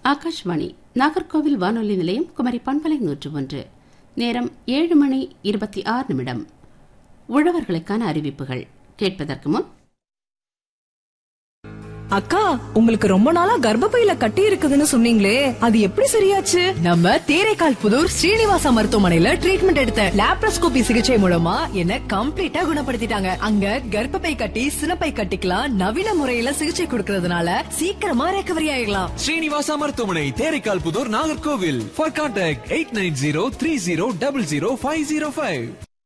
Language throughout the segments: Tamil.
ஆகாஷ்வாணி நாகர்கோவில் வானொலி நிலையம் குமரி பண்பலை நூற்று ஒன்று நேரம் ஏழு மணி இருபத்தி ஆறு நிமிடம் உழவர்களுக்கான அறிவிப்புகள் கேட்பதற்கு முன் அக்கா உங்களுக்கு ரொம்ப நாளா கர்ப்பப்பையில கட்டி இருக்குதுன்னு சொன்னீங்களே அது எப்படி சரியாச்சு நம்ம தேரைக்கால் புதூர் ஸ்ரீனிவாசா மருத்துவமனையில ட்ரீட்மெண்ட் எடுத்த லாப்ரோஸ்கோபி சிகிச்சை மூலமா என்ன கம்ப்ளீட்டா குணப்படுத்திட்டாங்க அங்க கர்ப்பப்பை கட்டி சினப்பை கட்டிக்கலாம் நவீன முறையில சிகிச்சை கொடுக்கறதுனால சீக்கிரமா ரெக்கவரி ஆயிடலாம் ஸ்ரீனிவாசா மருத்துவமனை Theraikkal Puthur Nagercoil for contact eight nine zero three zero double zero five zero five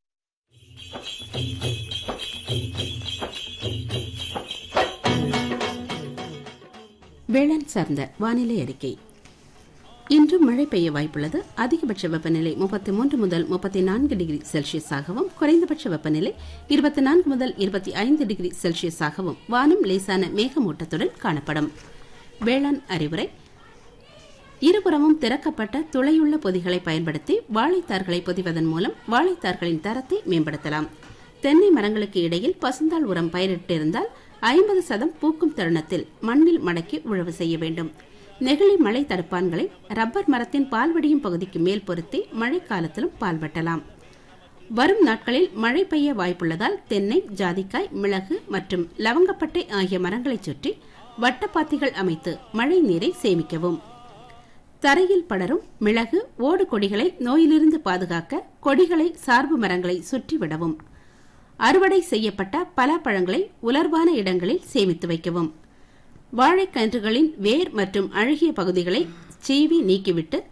வேளாண் சார்ந்த வானிலை அறிக்கை இன்று மழை பெய்ய வாய்ப்புள்ளது அதிகபட்ச வெப்பநிலை முப்பத்தி மூன்று முதல் முப்பத்தி நான்கு டிகிரி செல்சியஸாகவும் குறைந்தபட்ச வெப்பநிலை இருபத்தி நான்கு முதல் இருபத்தி ஐந்து டிகிரி செல்சியஸாகவும் வானம் லேசான மேகமூட்டத்துடன் காணப்படும் வேளாண் அறிவுரை இருபுறமும் திறக்கப்பட்ட துளையுள்ள பொதிகளை பயன்படுத்தி வாழைத்தார்களை பொதிவதன் மூலம் வாழைத்தார்களின் தரத்தை மேம்படுத்தலாம் தென்னை மரங்களுக்கு இடையில் பசுந்தாள் உரம் பயிரிட்டிருந்தால் ஐம்பது சதம் பூக்கும் தருணத்தில் மண்ணில் மடக்கி உழவு செய்ய வேண்டும் நெகிழி மழை தடுப்பான்களை ரப்பர் மரத்தின் பால்வடியும் பகுதிக்கு மேல் பொருத்தி மழைக்காலத்திலும் பால் வெட்டலாம் வரும் நாட்களில் மழை பெய்ய வாய்ப்புள்ளதால் தென்னை ஜாதிக்காய் மிளகு மற்றும் லவங்கப்பட்டை ஆகிய மரங்களைச் சுற்றி வட்டப்பாத்திகள் அமைத்து மழை நீரை சேமிக்கவும் தரையில் படரும் மிளகு ஓடு கொடிகளை நோயிலிருந்து பாதுகாக்க கொடிகளை சார்பு மரங்களை சுற்றி விடவும் அறுவடை செய்யப்பட்ட பலாப்பழங்களை உலர்வான இடங்களில் சேமித்து வைக்கவும் வாழைக்கன்றுகளின் வேர் மற்றும் அழுகிய பகுதிகளை சீவி நீக்கிவிட்டு